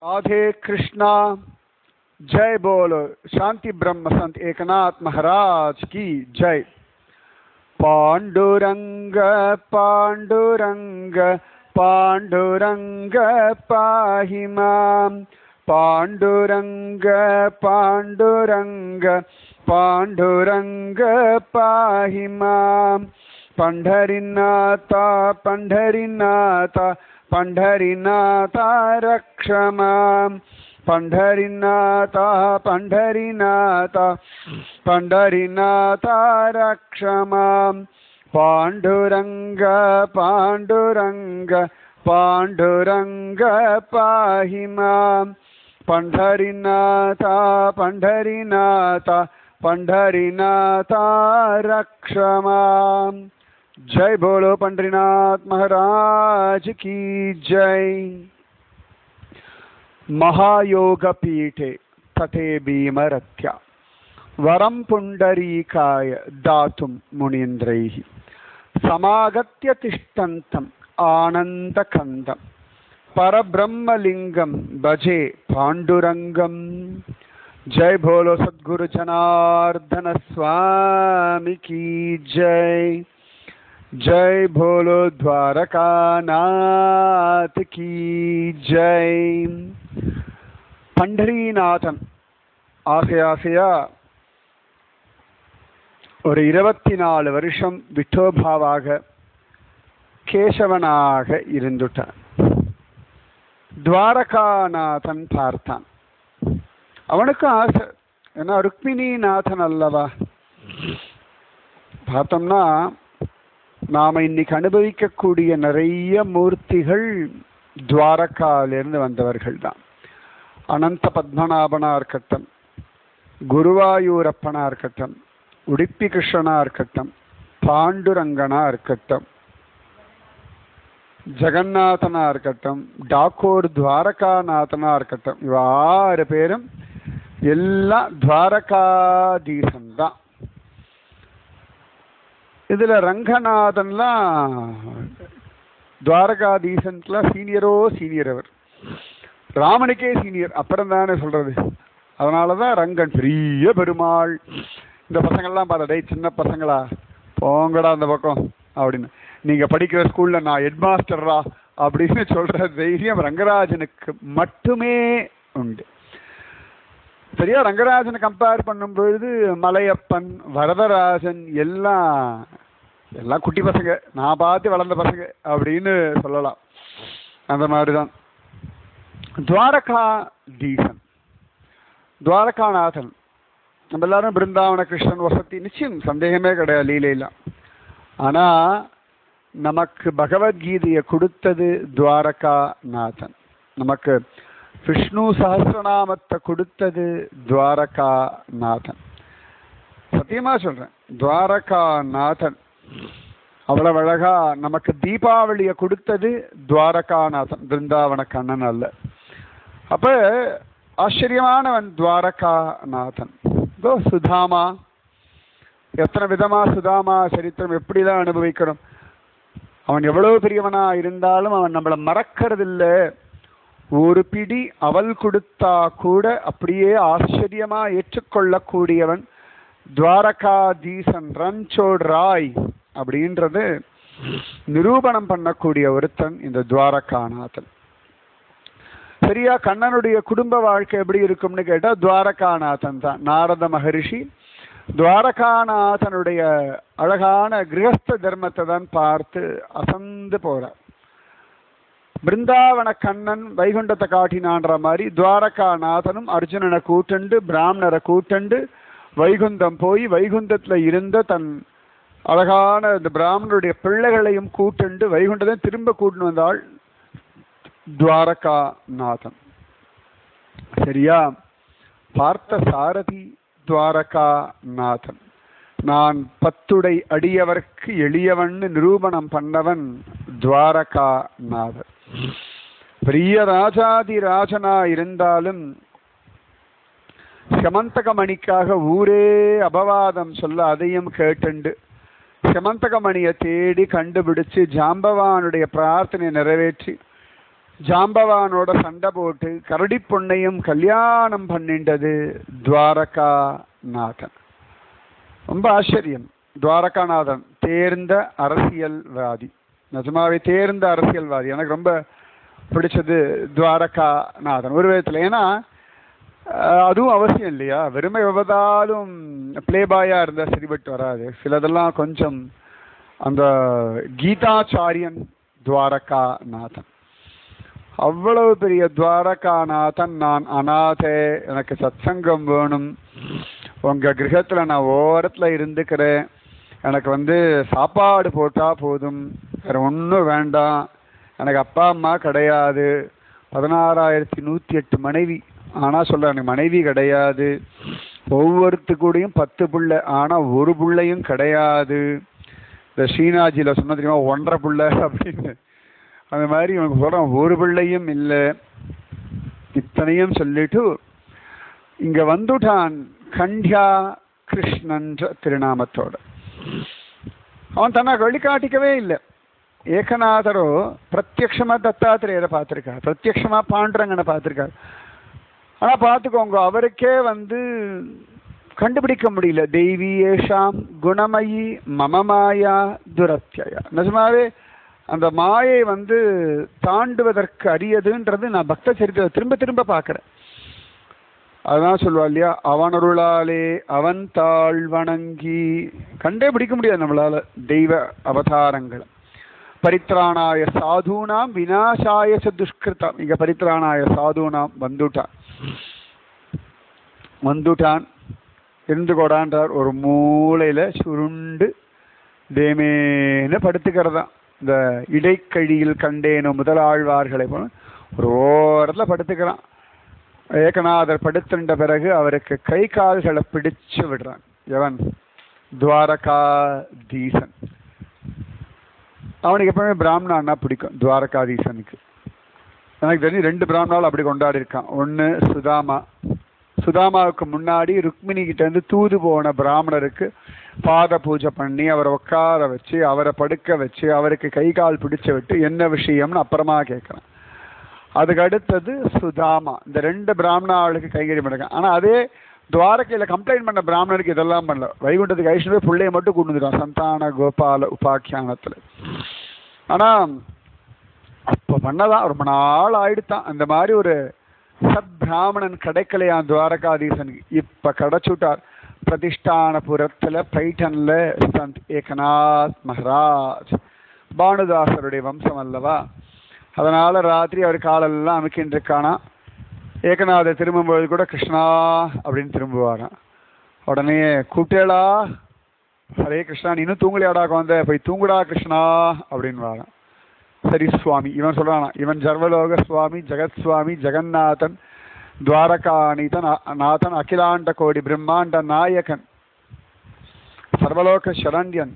राधे कृष्णा जय बोलो शांति ब्रह्म संत एकनाथ महाराज की जय पांडुरंग पांडुरंग पांडुरंग पाहि मां पांडुरंग पांडुरंग पांडुरंग पाहि मां पंढरीनाथा पंढरीनाथा पंढरीनाथा रक्ष मां पंढरीनाथा पंढरीनाथा पंढरीनाथा रक्ष मां पाण्डुरङ्ग पाण्डुरङ्ग पाण्डुरङ्ग पाहि मां पंढरीनाथा पंढरीनाथा पंढरीनाथा रक्ष मां जय बोलो पंढरीनाथ महाराज की जय महायोग पीठे तटे भीमरथ्या वरं पुण्डरीकाय दातुं मुनीन्द्रैः समागत्य तिष्ठन्तम् आनन्दकन्दं परब्रह्मलिङ्गं भजे पाण्डुरङ्गम् जय बोलो सद्गुरु जनार्दन स्वामी की जय जय बोलो द्वारकानाथ की जय பண்டரிநாதன் ஆசை ஆசையா ஒரு இருபத்தி நாலு வருஷம் விட்டோபாவாக கேசவனாக இருந்துட்டான் துவாரகாநாதன் பார்த்தான் அவனுக்கும் ஆசை ஏன்னா ருக்மிணிநாதன் அல்லவா பார்த்தோம்னா நாம இன்னைக்கு அனுபவிக்கக்கூடிய நிறைய மூர்த்திகள் துவாரகாலிருந்து வந்தவர்கள் தான் அனந்த பத்மநாபனா இருக்கட்டும் குருவாயூரப்பனா இருக்கட்டும் உடுப்பி கிருஷ்ணனா இருக்கட்டும் பாண்டுரங்கனா இருக்கட்டும் ஜெகநாதனா இருக்கட்டும் டாக்கோர் துவாரகாநாதனா இருக்கட்டும் இவ ஆறு பேரும் எல்லாம் துவாரகாதீசன் தான் இதுல ரங்கநாதன்லாம் துவாரகாதீசன்லாம் சீனியரோ சீனியர் அவர் ராமனுக்கே சீனியர் அப்புறம் தானே சொல்றது அதனாலதான் ரங்கன் பெரிய பெருமாள் இந்த பசங்கள்லாம் பார்த்தா டேய் சின்ன பசங்களா போங்கடா அந்த பக்கம் அப்படின்னு நீங்க படிக்கிற ஸ்கூல்ல நான் ஹெட் மாஸ்டர்ரா அப்படின்னு சொல்ற தைரியம் ரங்கராஜனுக்கு மட்டுமே உண்டு சரியா ரங்கராஜனை கம்பேர் பண்ணும் பொழுது மலையப்பன் வரதராஜன் எல்லாம் எல்லாம் குட்டி பசங்க நான் பார்த்து வளர்ந்த பசங்க அப்படின்னு சொல்லலாம் அந்த மாதிரிதான் துவாரகா தீசன் துவாரகாநாதன் நம்ம எல்லாரும் பிருந்தாவன கிருஷ்ணன் வசதி நிச்சயம் சந்தேகமே கிடையாது லீலையெல்லாம் ஆனா நமக்கு பகவத்கீதையை கொடுத்தது துவாரகாநாதன் நமக்கு விஷ்ணு சஹசிரநாமத்தை கொடுத்தது துவாரகாநாதன் சத்தியமா சொல்றேன் துவாரகாநாதன் அவ்வளவு அழகா நமக்கு தீபாவளியை கொடுத்தது துவாரகாநாதன் பிருந்தாவன கண்ணன் அல்ல அப்ப ஆச்சரியமானவன் துவாரகாநாதன் இதோ சுதாமா எத்தனை விதமா சுதாமா சரித்திரம் எப்படிதான் அனுபவிக்கணும் அவன் எவ்வளவு பெரியவனா இருந்தாலும் அவன் நம்மளை மறக்கறதில்ல ஒரு பிடி அவள் கொடுத்தா கூட அப்படியே ஆச்சரியமா ஏற்றுக்கொள்ளக்கூடியவன் துவாரகாதீசன் ரன்சோட் ராய் அப்படின்றது நிரூபணம் பண்ணக்கூடிய ஒருத்தன் இந்த துவாரகாநாதன் சரியா கண்ணனுடைய குடும்ப வாழ்க்கை எப்படி இருக்கும்னு கேட்டா துவாரகாநாதன் தான் நாரத மகரிஷி துவாரகாநாதனுடைய அழகான கிரகஸ்த தர்மத்தை தான் பார்த்து அசந்து போறார் பிருந்தாவன கண்ணன் வைகுண்டத்தை காட்டினான்ற மாதிரி துவாரகாநாதனும் அர்ஜுனனை கூட்டண்டு பிராமணரை கூட்டண்டு வைகுந்தம் போய் வைகுந்தத்துல இருந்த தன் அழகான இந்த பிராமணருடைய பிள்ளைகளையும் கூட்டண்டு வைகுண்டத்தை திரும்ப கூட்டின்னு வந்தாள் துவாரகாநாதன் சரியா பார்த்த சாரதி துவாரகாநாதன் நான் பத்துடை அடியவர்க்கு எளியவன்னு நிரூபணம் பண்ணவன் துவாரகாநாதன் பெரிய ராஜாதி ராஜனா இருந்தாலும் சமந்தகமணிக்காக ஊரே அபவாதம் சொல்ல அதையும் கேட்டுண்டு சமந்தகமணியை தேடி கண்டுபிடிச்சு ஜாம்பவானுடைய பிரார்த்தனை நிறைவேற்றி ஜாம்பவானோட சண்டை போட்டு கரடி பொண்ணையும் கல்யாணம் பண்ணிண்டது துவாரகா நாதன் ரொம்ப ஆச்சரியம் துவாரகாநாதன் தேர்ந்த அரசியல்வாதி நிஜமாவே தேர்ந்த அரசியல்வாதி எனக்கு ரொம்ப பிடிச்சது துவாரகாநாதன் ஒரு விதத்தில் ஏன்னா அஹ், அதுவும் அவசியம் இல்லையா வெறுமை எவ்வளதாலும் பிளேபாயா இருந்தா சரிபட்டு வராது சிலதெல்லாம் கொஞ்சம் அந்த கீதாச்சாரியன் துவாரகாநாதன் அவ்வளவு பெரிய துவாரகாநாதன் நான் அநாதே எனக்கு சத்சங்கம் வேணும் உங்க கிரகத்துல நான் ஓரத்துல இருந்துக்கிறேன் எனக்கு வந்து சாப்பாடு போட்டா போதும் வேற ஒன்றும் வேண்டாம் எனக்கு அப்பா அம்மா கிடையாது பதினாறாயிரத்தி நூத்தி எட்டு மனைவி ஆனா சொல்றேன் எனக்கு மனைவி கிடையாது ஒவ்வொருத்து கூடயும் பத்து புள்ள ஆனா ஒரு புள்ளையும் கிடையாது இந்த ஸ்ரீநாஜில சொன்ன தெரியுமா ஒன்றரை புள்ள அப்படின்னு அந்த மாதிரி இவனுக்கு சொல்றான் ஒரு பிள்ளையும் இல்லை இத்தனையும் சொல்லிட்டு இங்க வந்துட்டான் கண்யா கிருஷ்ணன்ற திருநாமத்தோட அவன் தன்னை வெளிக்காட்டிக்கவே இல்லை ஏகநாதரோ பிரத்யக்ஷமா தத்தாத்திரேயரை பார்த்திருக்கார் பிரத்யக்ஷமா பாண்டுரங்கனை பார்த்திருக்கார் ஆனா பார்த்துக்கோங்க அவருக்கே வந்து கண்டுபிடிக்க முடியல தெய்வி ஏஷாம் குணமயி மம மாயா துரத்தியா நிஜமாவே அந்த மாயை வந்து தாண்டுவதற்கு அரியதுன்றது நான் பக்த சரித்திரத்தை திரும்ப திரும்ப பார்க்கிறேன் அதான் சொல்லுவா இல்லையா அவனருளாலே அவன் தாழ் வணங்கி கண்டே பிடிக்க முடியாது நம்மளால தெய்வ அவதாரங்களை பரித்ராணாய சாதுனாம் விநாசாய ச துஷ்கிருதம் இங்க பரித்ராணாய சாதுனாம் வந்துட்டான் வந்துட்டான் இருந்து கொடான்றார் ஒரு மூலையில சுருண்டு தேமேன்னு படுத்துக்கிறதாம் இந்த இடைக்கழியில் கண்டேனோ முதலாழ்வார்களை போல ஒரு ஓரத்துல படுத்துக்கிறான் ஏகநாதர் படுத்துட்ட பிறகு அவருக்கு கை கால்களை பிடிச்சு விடுறான் எவன் துவாரகாதீசன் அவனுக்கு எப்பவுமே பிராமணான்னா பிடிக்கும் துவாரகாதீசனுக்கு எனக்கு தெரிஞ்சு ரெண்டு பிராமணால் அப்படி கொண்டாடி இருக்கான் ஒன்று சுதாமா சுதாமாவுக்கு முன்னாடி ருக்மிணி கிட்ட இருந்து தூது போன பிராமணருக்கு பாத பூஜை பண்ணி அவரை உட்கார வச்சு அவரை படுக்க வச்சு அவருக்கு கை கால் பிடிச்சு விட்டு என்ன விஷயம்னு அப்புறமா கேட்குறான் அதுக்கு அடுத்தது சுதாமா இந்த ரெண்டு பிராமண ஆளுக்கு கைகறி பண்ணிருக்கான் ஆனா அதே துவாரகையில கம்ப்ளைண்ட் பண்ண பிராமணருக்கு இதெல்லாம் பண்ணல வைகுண்டத்துக்கு ஐஸ்வர்ய பிள்ளைய மட்டும் கொண்டு வந்துட்டான் சந்தான கோபால உபாக்கியானத்துல ஆனா அப்ப பண்ணதான் ரொம்ப நாள் ஆயிடுத்தான் அந்த மாதிரி ஒரு சத் பிராமணன் கிடைக்கலையாம் துவாரகாதீசனுக்கு இப்ப கிடைச்சுட்டார் பிரதிஷ்டானபுரத்துல பைட்டன்ல சந்த் ஏகநாத் மகாராஜ் பானுதாசருடைய வம்சம் அல்லவா அதனால ராத்திரி அவர் காலெல்லாம் அமைக்கின்னு இருக்கானா ஏகநாதர் திரும்பும்போது கூட கிருஷ்ணா அப்படின்னு திரும்புவாராம் உடனே கூப்பிட்டேளா ஹரே கிருஷ்ணா நீ இன்னும் தூங்கலையாடா குழந்தை போய் தூங்குடா கிருஷ்ணா அப்படின்னு வாரான் சரி சுவாமி இவன் சொல்றானா இவன் ஜர்வலோக சுவாமி ஜெகத் சுவாமி ஜெகநாதன் துவாரகாநீதன் அ- நாதன் அகிலாண்ட கோடி பிரம்மாண்ட நாயகன் சர்வலோக சரண்யன்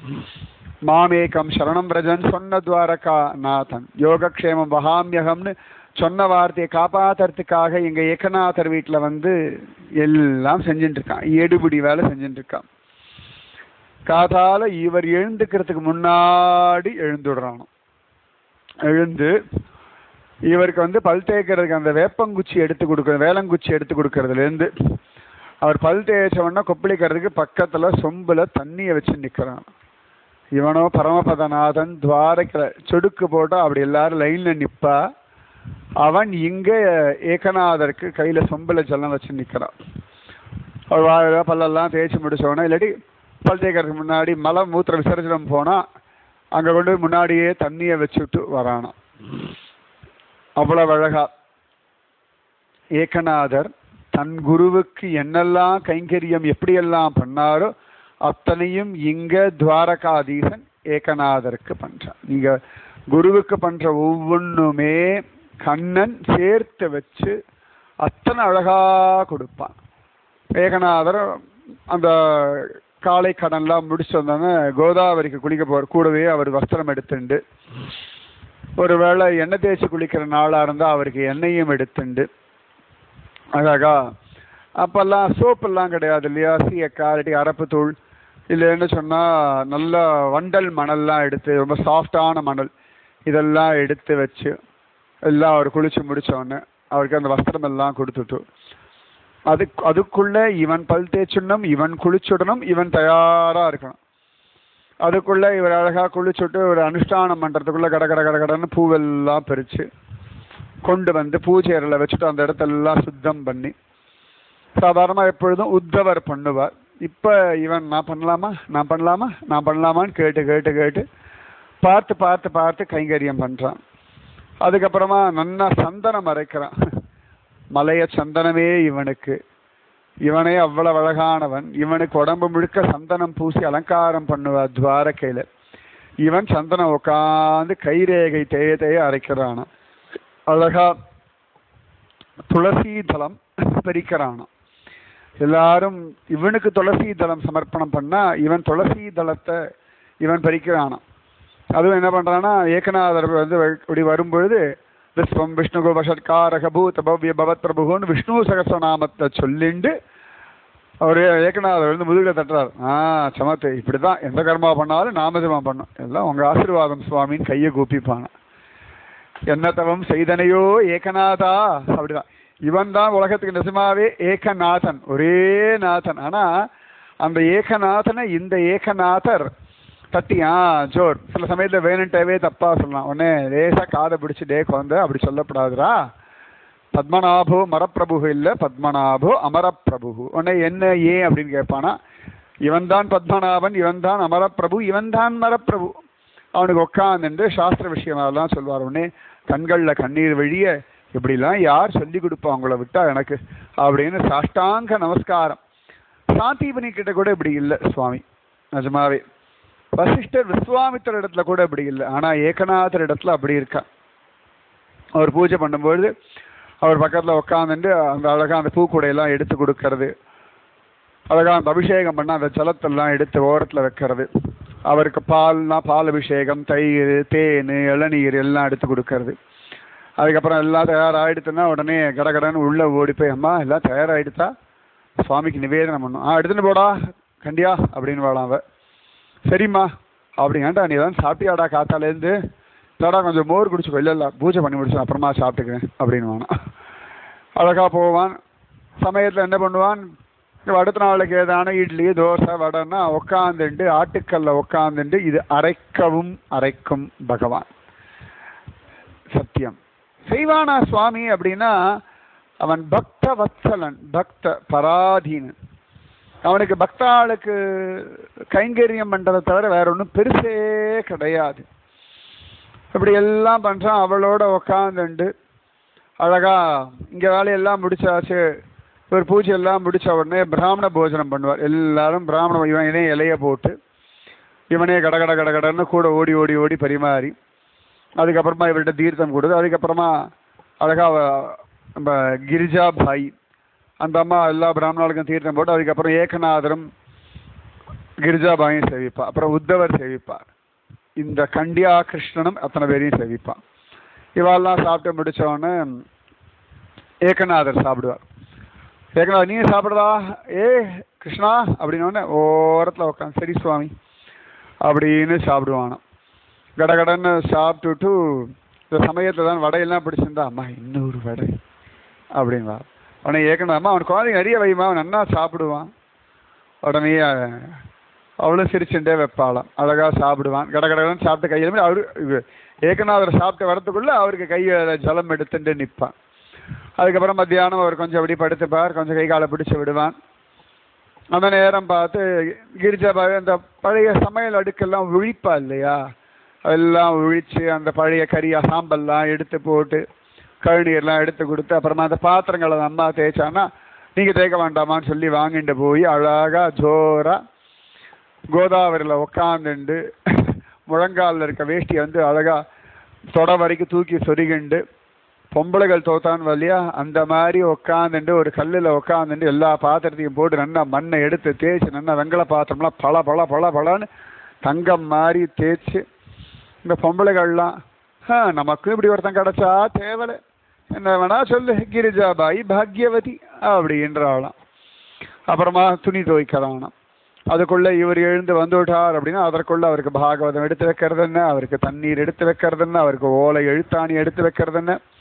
மாமேகம் சரணம் பிரஜன் சொன்ன துவாரகா நாதன் யோகக்ஷேமம் வகாமியகம்னு சொன்ன வார்த்தையை காப்பாத்துறதுக்காக எங்க ஏகநாதர் வீட்டுல வந்து எல்லாம் செஞ்சுட்டு இருக்கான் எடுபிடி வேலை செஞ்சுட்டு இருக்கான் காதால இவர் எழுந்துக்கிறதுக்கு முன்னாடி எழுந்துடுறானோ எழுந்து இவருக்கு வந்து பல் தேய்க்கிறதுக்கு அந்த வேப்பங்குச்சி எடுத்து கொடுக்குறது வேலங்குச்சி எடுத்து கொடுக்கறதுல இருந்து அவர் பல் தேய்ச்ச உடனே கொப்பளிக்கிறதுக்கு பக்கத்துல சொம்புல தண்ணியை வச்சு நிக்கிறான் இவனோ பரமபதநாதன் துவாரக்கிற சொடுக்கு போட்டா அப்படி எல்லாரும் லைன்ல நிப்பா அவன் இங்க ஏகநாதருக்கு கையில சொம்புல ஜலம் வச்சு நிக்கிறான் அவர் வாயில பல்லெல்லாம் தேய்ச்சி முடிச்சோன்னா இல்லாட்டி பல் தேய்க்கிறதுக்கு முன்னாடி மலம் மூத்திர விசர்ஜனம் போனா அங்க கொண்டு போய் முன்னாடியே தண்ணியை வச்சுட்டு வரானாம் அவ்வளவு அழகா ஏகநாதர் தன் குருவுக்கு என்னெல்லாம் கைங்கரியம் எப்படியெல்லாம் பண்ணாரோ அத்தனையும் இங்க துவாரகாதீசன் ஏகநாதருக்கு பண்றான் நீங்க குருவுக்கு பண்ற ஒவ்வொன்றுமே கண்ணன் சேர்த்து வச்சு அத்தனை அழகா கொடுப்பான் ஏகநாதர் அந்த காலை கடன்லாம் முடிச்சு வந்தோன்னே கோதாவரிக்கு குளிக்க போற கூடவே அவர் வஸ்திரம் எடுத்துண்டு ஒருவேளை எண்ணெய் தேய்ச்சி குளிக்கிற நாளா இருந்தா அவருக்கு எண்ணெயும் எடுத்துண்டு அழகா அப்பெல்லாம் சோப்பெல்லாம் கிடையாது இல்லையா சீயக்காய் இல்லாட்டி அரப்பு தூள் இல்லைன்னு சொன்னா நல்ல வண்டல் மணல்லாம் எடுத்து ரொம்ப சாஃப்டான மணல் இதெல்லாம் எடுத்து வச்சு எல்லாம் அவர் குளிச்சு முடிச்ச உடனே அவருக்கு அந்த வஸ்திரம் எல்லாம் கொடுத்துட்டு அது அதுக்குள்ள இவன் பல் தேய்ச்சுடணும் இவன் குளிச்சுடணும் இவன் தயாரா இருக்கணும் அதுக்குள்ள இவர் அழகா குளிச்சுட்டு ஒரு அனுஷ்டானம் பண்றதுக்குள்ள கட கட கட கடன்னு பூவெல்லாம் பறிச்சு கொண்டு வந்து பூஜை அறையில வச்சுட்டு அந்த இடத்தெல்லாம் சுத்தம் பண்ணி சாதாரணமா எப்பொழுதும் உத்தவர் பண்ணுவார் இப்ப இவன் நான் பண்ணலாமா நான் பண்ணலாமா நான் பண்ணலாமான்னு கேட்டு கேட்டு கேட்டு பார்த்து பார்த்து பார்த்து கைங்கரியம் பண்றான் அதுக்கப்புறமா நன்னா சந்தனம் அரைக்கிறான் மலைய சந்தனமே இவனுக்கு இவனே அவ்வளவு அழகானவன் இவனுக்கு உடம்பு முழுக்க சந்தனம் பூசி அலங்காரம் பண்ணுவார் துவாரகையில இவன் சந்தனம் உட்காந்து கைரேகை தேய தேய அரைக்கிறானா அழகா துளசி தளம் பறிக்கிறானா எல்லாரும் இவனுக்கு துளசி தளம் சமர்ப்பணம் பண்ணா இவன் துளசி தளத்தை இவன் பறிக்கிறானாம் அதுவும் என்ன பண்றான்னா ஏகநாதர் வந்து வ- இப்படி வரும்பொழுது விஸ்வம் விஷ்ணு வஷட்காரக பூத பவ்ய பவத் பிரபுன்னு விஷ்ணு சகசநாமத்தை சொல்லிண்டு அவர் ஏகநாதர் வந்து முதுகில் தட்டுறார் ஆ சமத்து இப்படிதான் எந்த கர்மா பண்ணாலும் நாமஜபம் பண்ணும் எல்லாம் உங்க ஆசீர்வாதம் சுவாமின்னு கையை கூப்பிப்பான என்ன தவம் செய்தனையோ ஏகநாதா அப்படிதான் இவன் தான் உலகத்துக்கு நிஜமாவே ஏகநாதன் ஒரே நாதன் ஆனா அந்த ஏகநாதனை இந்த ஏகநாதர் தட்டியா ஜோர் சில சமயத்துல வேணுன்ட்டவே தப்பா சொல்லலாம் உடனே லேசா காதை பிடிச்சு டே குழந்தை அப்படி சொல்லப்படாதுடா பத்மநாபோ மரப்பிரபு இல்ல பத்மநாபோ அமரப்பிரபு உடனே என்ன ஏன் அப்படின்னு கேட்பானா இவன் தான் பத்மநாபன் இவன் தான் அமரப்பிரபு இவன் தான் மரப்பிரபு அவனுக்கு உட்காந்துட்டு சாஸ்திர விஷயமெல்லாம் சொல்வார் உடனே கண்கள்ல கண்ணீர் வழிய இப்படிலாம் யார் சொல்லி கொடுப்பா உங்களை விட்டா எனக்கு அப்படின்னு சாஷ்டாங்க நமஸ்காரம் சாந்தீபனி கிட்ட கூட இப்படி இல்லை சுவாமி நிஜமாவே வசிஷ்டர் விஸ்வாமித்தர் இடத்துல கூட இப்படி இல்லை ஆனா ஏகநாதர் இடத்துல அப்படி இருக்கா அவர் பூஜை பண்ணும்பொழுது அவர் பக்கத்துல உட்காந்துட்டு அந்த அழகா அந்த பூக்கூடையெல்லாம் எடுத்து கொடுக்கறது அழகா அந்த அபிஷேகம் பண்ண அந்த ஜலத்தெல்லாம் எடுத்து ஓரத்துல வைக்கிறது அவருக்கு பால்னா பால் அபிஷேகம் தயிர் தேன் இளநீர் எல்லாம் எடுத்து கொடுக்கறது அதுக்கப்புறம் எல்லாம் தயாராகிடுத்துன்னா உடனே கடகடன்னு உள்ள ஓடி போய் அம்மா எல்லாம் தயாராகிடுதா சுவாமிக்கு நிவேதனம் பண்ணும் ஆ எடுத்துன்னு போடா கண்டியா அப்படின்னு வாழாம் அவ சரிம்மா அப்படிங்கண்டா நீ தான் சாப்பிட்டியாடா காத்தாலேருந்து இல்லடா கொஞ்சம் மோர் குடிச்சுக்கோ இல்லை இல்லை பூஜை பண்ணி முடிச்சு அப்புறமா சாப்பிட்டுக்கிறேன் அப்படின்னு வானா அழகா போவான் சமயத்தில் என்ன பண்ணுவான் இப்ப அடுத்த நாளுக்கு ஏதான இட்லி தோசை வடைன்னா உட்காந்துண்டு ஆட்டுக்கல்ல உட்காந்துண்டு இது அரைக்கவும் அரைக்கும் பகவான் சத்தியம் செய்வானா சுவாமி அப்படின்னா அவன் பக்த வத்சலன் பக்த பராதீனன் அவனுக்கு பக்தாளுக்கு கைங்கரியம் பண்றதை தவிர வேற ஒன்றும் பெருசே கிடையாது இப்படி எல்லாம் பண்றான் அவளோட உக்காந்துண்டு அழகா இங்க வேலையெல்லாம் முடிச்சாச்சு ஒரு பூஜை எல்லாம் முடிச்ச உடனே பிராமண போஜனம் பண்ணுவார் எல்லாரும் பிராமண இவன் இணைய இலைய போட்டு இவனே கடகட கடகடன்னு கூட ஓடி ஓடி ஓடி பரிமாறி அதுக்கப்புறமா இவர்கிட்ட தீர்த்தம் கொடுத்து அதுக்கப்புறமா அழகா அவ- நம்ம கிரிஜா பாய் அந்த அம்மா எல்லா பிராமணர்களுக்கும் தீர்த்தம் போட்டு அதுக்கப்புறம் ஏகநாதரும் கிரிஜாபாயும் சேவிப்பா அப்புறம் உத்தவர் சேவிப்பார் இந்த கண்டியா கிருஷ்ணனும் அத்தனை பேரையும் சேவிப்பான் இவாளெல்லாம் சாப்பிட்டு முடிச்ச உடனே ஏகநாதர் சாப்பிடுவார் ஏகநாதர் நீ சாப்பிடுறா ஏ கிருஷ்ணா அப்படின்னு உடனே ஓரத்தில் உட்காந்து சரி சுவாமி அப்படின்னு சாப்பிடுவானாம் கடகடன்னு சாப்பிட்டுட்டு இந்த சமயத்தில் தான் வடையெல்லாம் பிடிச்சிருந்தா அம்மா இன்னொரு வடை அப்படிங்களா உடனே ஏற்கனவே அம்மா அவன் குழந்தைங்க நிறைய வைமா அவன் நன்னா சாப்பிடுவான் உடனே அஹ், அவளும் சிரிச்சுட்டே வைப்பாளாம் அழகா சாப்பிடுவான் கடகடன்னு சாப்பிட்டு கையில் அவரு இவ- ஏகநாதர் சாப்பிட்டு வரதுக்குள்ள அவருக்கு கையில ஜலம் எடுத்துட்டு நிற்பான் அதுக்கப்புறம் மத்தியானம் அவர் கொஞ்சம் அப்படி படுத்துப்பார் கொஞ்சம் கை காலை பிடிச்சு விடுவான் அந்த நேரம் பார்த்து கிரிஜாபாவை அந்த பழைய சமையல் அடுக்கெல்லாம் விழிப்பா இல்லையா அதெல்லாம் விழிச்சு அந்த பழைய கறி சாம்பல்லாம் எடுத்து போட்டு கழுநீர்லாம் எடுத்து கொடுத்து அப்புறமா அந்த பாத்திரங்களை அந்த அம்மா தேய்ச்சான்னா நீங்க தேய்க்க வேண்டாமான்னு சொல்லி வாங்கிட்டு போய் அழகா ஜோரா கோதாவரியில் உக்காந்துண்டு முழங்காலில் இருக்க வேஷ்டியை வந்து அழகா தொட வரைக்கும் தூக்கி சொருகிண்டு பொம்பளைகள் தோத்தான் வழியா அந்த மாதிரி உக்காந்துண்டு ஒரு கல்லில் உக்காந்துண்டு எல்லா பாத்திரத்தையும் போட்டு நல்லா மண்ணை எடுத்து தேய்ச்சி நல்லா வெங்கல பாத்திரம்லாம் பல பல பல பலன்னு தங்கம் மாதிரி தேய்ச்சி இந்த பொம்பளைகள்லாம் "ஆ, நமக்கும் இப்படி ஒருத்தன் கிடைச்சா தேவலை என்ன வேணா சொல்லு கிரிஜாபாய் பாக்யவதி அப்படின்றாளாம் அப்புறமா துணி துவைக்கிறானாம் அதுக்குள்ள இவர் எழுந்து வந்து விட்டார் அப்படின்னா அதற்குள்ள அவருக்கு பாகவதம் எடுத்து வைக்கிறது என்ன அவருக்கு தண்ணீர் எடுத்து வைக்கிறது என்ன அவருக்கு ஓலை எழுத்தாணி எடுத்து வைக்கிறது என்ன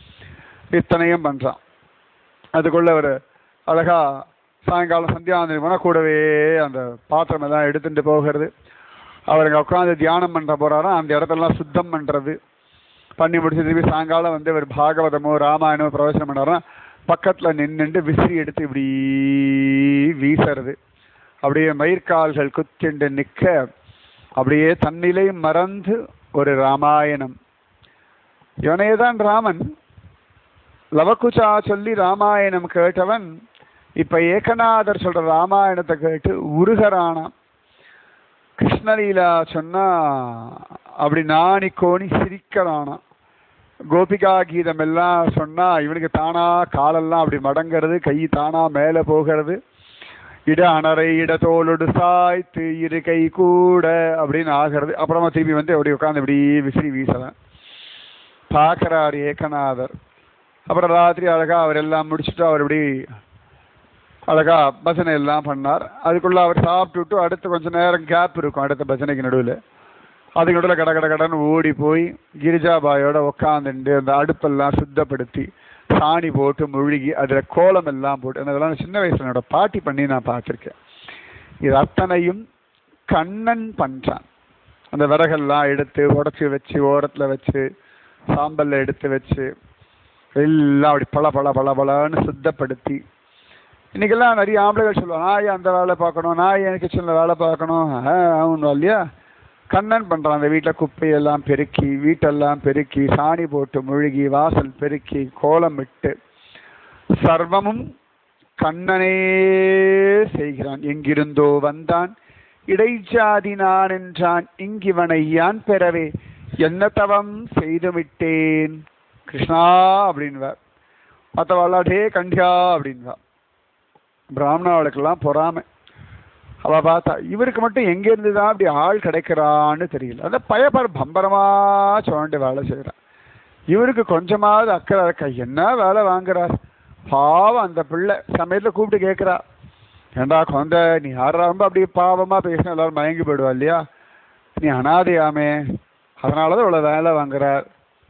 இத்தனையும் பண்றான் அதுக்குள்ள ஒரு அழகா சாயங்காலம் சந்தியாவந்தனம் போனா கூடவே அந்த பாத்திரம் எல்லாம் எடுத்துட்டு போகிறது அவர் அங்க உட்காந்து தியானம் பண்ற போறாராம் அந்த இடத்தெல்லாம் சுத்தம் பண்றது பண்ணி முடிச்சு திருப்பி சாயங்காலம் வந்து ஒரு பாகவதமோ ராமாயணமோ பிரவச்சனம் பண்ணாருன்னா பக்கத்துல நின்னுண்டு விசிறி எடுத்து இப்படி வீசுறது அப்படியே மயிர்கால்கள் குத்திண்டு நிக்க அப்படியே தன்னிலை மறந்து ஒரு ராமாயணம் இவனேதான் ராமன் லவகுச்சா சொல்லி ராமாயணம் கேட்டவன் இப்ப ஏகநாதர் சொல்ற ராமாயணத்தை கேட்டு உருகரானாம் கிருஷ்ணலீலா சொன்னா அப்படி நாணி கோணி சிரிக்கிறானாம் கோபிகா கீதம் எல்லாம் சொன்னா இவனுக்கு தானா காலெல்லாம் அப்படி மடங்கிறது கை தானா மேல போகிறது இட அணரை இடத்தோலொடு சாய்த்து இரு கை கூட அப்படின்னு ஆகிறது அப்புறமா திருப்பி வந்து அப்படி உட்காந்து இப்படி விசிறி வீசலாம் பார்க்கறார் ஏகநாதர் அப்புறம் ராத்திரி அழகா அவர் எல்லாம் முடிச்சுட்டு அவர் இப்படி அழகா பஜனை எல்லாம் பண்ணார் அதுக்குள்ள அவர் சாப்பிட்டுட்டு அடுத்து கொஞ்ச நேரம் கேப் இருக்கும் அடுத்த பஜனைக்கு நடுவில் அதுக்கு நடுவில் கட கட கடன்னு ஓடி போய் கிரிஜாபாயோட உட்காந்துட்டு அந்த அடுப்பெல்லாம் சுத்தப்படுத்தி சாணி போட்டு முழுகி அதில் கோலம் எல்லாம் போட்டு அதெல்லாம் சின்ன வயசுல என்னோட பாட்டி பண்ணி நான் பார்த்துருக்கேன் இது அத்தனையும் கண்ணன் பண்றான் அந்த விறகெல்லாம் எடுத்து உடச்சி வச்சு ஓரத்தில் வச்சு சாம்பல்ல எடுத்து வச்சு எல்லாம் அப்படி பல பல பல பலன்னு சுத்தப்படுத்தி இன்னைக்கெல்லாம் நிறைய ஆம்பளைகள் சொல்லுவாங்க நான் ஏன் அந்த வேலை பார்க்கணும் நான் ஏன் கிச்சனில் வேலை பார்க்கணும் அவன் இல்லையா கண்ணன் பண்றான் அந்த வீட்டில் குப்பையெல்லாம் பெருக்கி வீட்டெல்லாம் பெருக்கி சாணி போட்டு முழுகி வாசல் பெருக்கி கோலமிட்டு சர்வமும் கண்ணனே செய்கிறான் எங்கிருந்தோ வந்தான் இடைச்சாதி நான் என்றான் இங்கிவனை யான் பெறவே என்ன தவம் செய்து விட்டேன் கிருஷ்ணா அப்படின்வார் மற்றவாள் அடே கண்டியா அப்படின்வா பிராமணாளுக்கெல்லாம் பொறாமை அவ பார்த்தா இவருக்கு மட்டும் எங்க இருந்து தான் அப்படி ஆள் கிடைக்கிறான்னு தெரியல அந்த பயப்பர் பம்பரமா சுரண்டு வேலை செய்யறான் இவருக்கு கொஞ்சமாவது அக்கறை இருக்கா என்ன வேலை வாங்குறார் பாவம் அந்த பிள்ளை சமயத்துல கூப்பிட்டு கேட்கிறா ஏண்டா குழந்தை நீ யாரா ரொம்ப அப்படி பாவமா பேசினா எல்லாரும் மயங்கி போயிடுவா இல்லையா நீ அனாதையாமே அதனாலதான் இவ்வளவு வேலை வாங்குறார்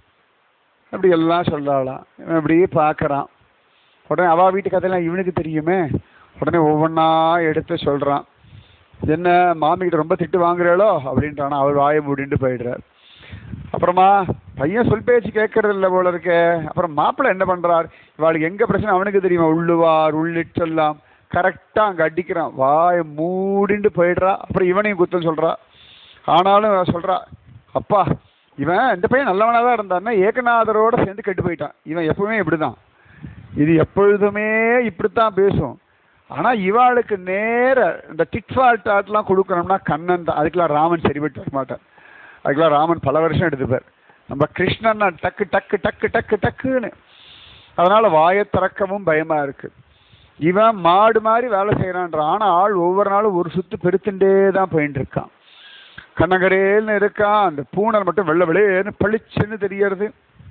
அப்படி எல்லாம் சொல்றாளாம் இவன் இப்படி பார்க்கறான் உடனே அவா வீட்டு கதையெல்லாம் இவனுக்கு தெரியுமே உடனே ஒவ்வொன்றா எடுத்து சொல்றான் என்ன மாமிகிட்ட ரொம்ப திட்டு வாங்குறாளோ அப்படின்றானா அவர் வாயை மூடிட்டு போயிடுறார் அப்புறமா பையன் சொல் பேச்சு கேட்கறது இல்லை போல இருக்கே அப்புறம் மாப்பிள்ளை என்ன பண்றார் இவாளுக்கு எங்க பிரச்சனை அவனுக்கு தெரியுமா உள்ளுவார் உள்ளிட்டெல்லாம் கரெக்டா அங்க அடிக்கிறான் வாயை மூடிண்டு போயிடுறா அப்புறம் இவனையும் குத்தம் சொல்றா ஆனாலும் அவ சொல்றா அப்பா இவன் இந்த பையன் நல்லவனா தான் இருந்தான்னா ஏகநாதரோட சேர்ந்து கெட்டு போயிட்டான் இவன் எப்பவுமே இப்படிதான் இது எப்பொழுதுமே இப்படித்தான் பேசும் ஆனா இவாளுக்கு நேர இந்த டிட்ஃபால்ட் ஆட்லாம் கொடுக்கணும்னா கண்ணன் தான் அதுக்கெல்லாம் ராமன் சரிபட்டு வர மாட்டார் அதுக்கெல்லாம் ராமன் பல வருஷம் எடுத்துப்பார் நம்ம கிருஷ்ணன் டக்கு டக்கு டக்கு டக்கு டக்குன்னு அதனால வாயை திறக்கவும் பயமா இருக்கு இவன் மாடு மாதிரி வேலை செய்யறான்ற ஆனா ஆள் ஒவ்வொரு நாளும் ஒரு சுத்து பெருத்துட்டே தான் போயிட்டு இருக்கான் கண்ணகரேல்னு இருக்கான் அந்த பூனல் மட்டும் வெள்ளை வெளியேன்னு பளிச்சுன்னு தெரியறது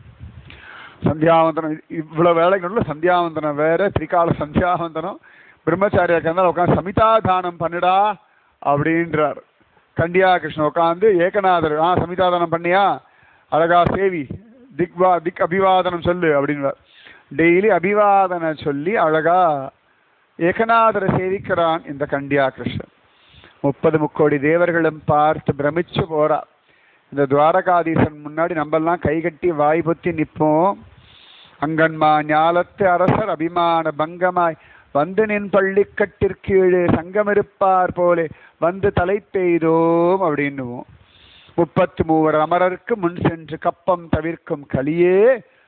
சந்தியாவந்தனம் இ- இவ்வளவு வேலைக்குள்ள சந்தியாவந்தனம் வேற திரிகால சந்தியாவந்தனம் பிரம்மச்சாரியா இருந்தால் உட்காந்து சமிதாதானம் பண்ணுடா அப்படின்றார் கண்டியா கிருஷ்ணன் உட்காந்து ஏகநாதர் ஆ சமிதாதானம் பண்ணியா அழகா சேவி திக்வா திக் அபிவாதனம் சொல்லு அப்படின்வார் டெய்லி அபிவாதனை சொல்லி அழகா ஏகநாதரை சேவிக்கிறான் இந்த கண்டியா கிருஷ்ணன் முப்பது முக்கோடி தேவர்களும் பார்த்து பிரமிச்சு போறா இந்த துவாரகாதீசன் முன்னாடி நம்மெல்லாம் கைகட்டி வாய் பொத்தி நிற்போம் அங்கன்மா ஞாலத்து அரசர் அபிமான பங்கமாய் வந்து நின் பள்ளிக்கட்டிற்கீழே சங்கமிருப்பார் போலே வந்து தலை பெய்தோம் அப்படின்னுவோம் முப்பத்து மூவர் அமரருக்கு முன் சென்று கப்பம் தவிர்க்கும் கலியே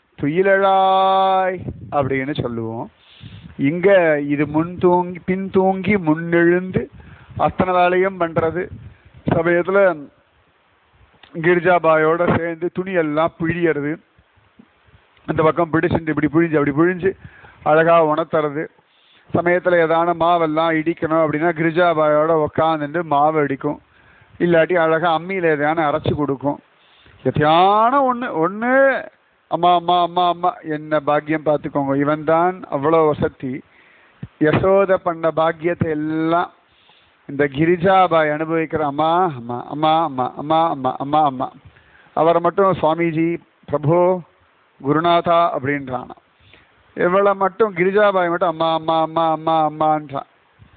துயிலழாய் அப்படின்னு சொல்லுவோம் இங்க இது முன் தூங்கி பின் தூங்கி முன்னெழுந்து அத்தனை வேலையும் பண்றது சமயத்துல கிரிஜாபாயோட சேர்ந்து துணியெல்லாம் பிழியறது அந்த பக்கம் பிடிச்சிட்டு இப்படி பிழிஞ்சு அப்படி பிழிஞ்சு அழகா உணர்த்துறது சமயத்துல ஏதான மாவெல்லாம் இடிக்கணும் அப்படின்னா கிரிஜாபாயோட உக்காந்துட்டு மாவு அடிக்கும் இல்லாட்டி அழகா அம்மியில எதையான அரைச்சு கொடுக்கும் எத்தையான ஒண்ணு ஒண்ணு அம்மா அம்மா அம்மா அம்மா என்ன பாக்கியம் பார்த்துக்கோங்க இவன் தான் அவ்வளோ வசதி யசோத பண்ண பாக்கியத்தை எல்லாம் இந்த கிரிஜாபாய் அனுபவிக்கிற அம்மா அம்மா அம்மா அம்மா அம்மா அம்மா அம்மா அம்மா அவரை மட்டும் சுவாமிஜி பிரபு குருநாதா அப்படின்றானா இவளை மட்டும் கிரிஜாபாய் மட்டும் அம்மா அம்மா அம்மா அம்மா அம்மான்றான்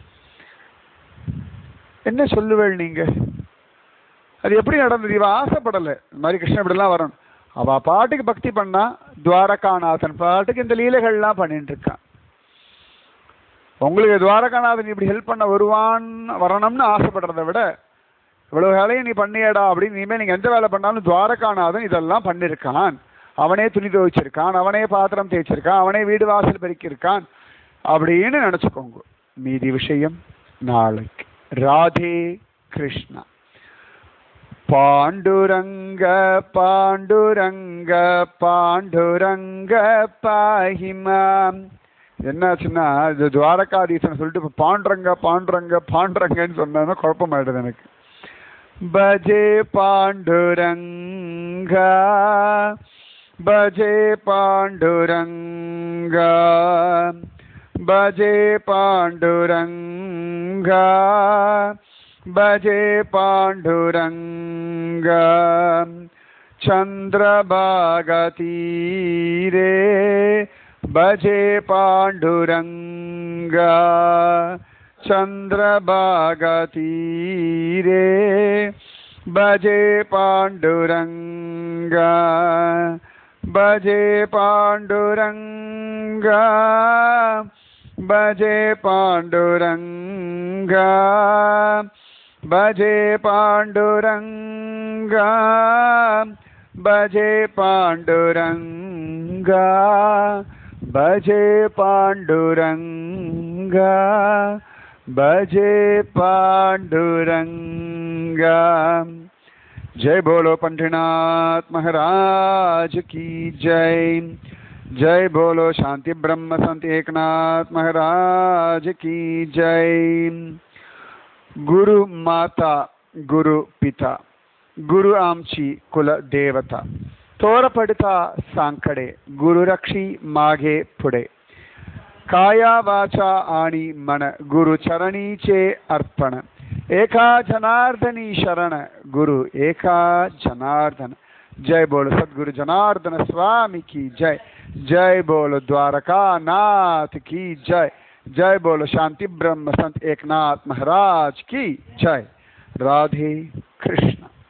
என்ன சொல்லுவேள் நீங்க அது எப்படி நடந்தது இவ ஆசைப்படலை இந்த மாதிரி கிருஷ்ணன் இப்படிலாம் வரணும் அவ பாட்டுக்கு பக்தி பண்ணா துவாரகாநாதன் பாட்டுக்கு இந்த லீலைகள்லாம் பண்ணிட்டு இருக்கான் உங்களுக்கு துவாரகாநாதன் இப்படி ஹெல்ப் பண்ண வருவான் வரணும்னு ஆசைப்படுறதை விட இவ்வளவு வேலையை நீ பண்ணியடா அப்படின்னு இனிமேல் நீங்க எந்த வேலை பண்ணாலும் துவாரகாநாதன் இதெல்லாம் பண்ணிருக்கான் அவனே துணி துவைச்சிருக்கான் அவனே பாத்திரம் தேய்ச்சிருக்கான் அவனே வீடு வாசல் பெருக்கியிருக்கான் அப்படின்னு நினைச்சுக்கோங்க மீதி விஷயம் நாளைக்கு ராதே கிருஷ்ணா பாண்டுரங்க பாண்டுரங்க பாண்டுரங்க பாஹிமாம் என்னாச்சுன்னா இது துவாரகாதீசன் சொல்லிட்டு இப்போ பாண்டுரங்க பாண்டுரங்க பாண்டுரங்கன்னு சொன்னா குழப்பமாயிடுது எனக்கு பஜே பாண்டுரங்கா பஜே பாண்டுரங்கா பஜே பாண்டுரங்கா பஜே பாண்டுரங்கா சந்திரபாகதீரே பஜே பாண்டுரங்கா चन्द्रभागतीरे भजे पाण्डुरङ्गा भजे पाण्डुरङ्गा भजे पाण्डुरङ्गा भजे पाण्डुरङ्गा भजे पाण्डुरङ्गा भजे पाण्डुरङ्गा भजे पाण्डुरङ्गा जय बोलो पंडिनाथ महाराज की जय जय बोलो शांति ब्रह्म संत एकनाथ महाराज की जय गुरु माता गुरु पिता गुरु आमची कुल देवता तोरपडिता सांकडे गुरुरक्षी मागे पुढे काया वाचा आणि मन गुरु चरणीचे अर्पण एका जनार्दनी शरण गुरु एका जनार्दन जय बोलो सदगुरु जनार्दन स्वामी की जय जय बोलो द्वारका नाथ की जय जय बोलो शांति ब्रह्म संत एकनाथ महाराज की जय राधे कृष्ण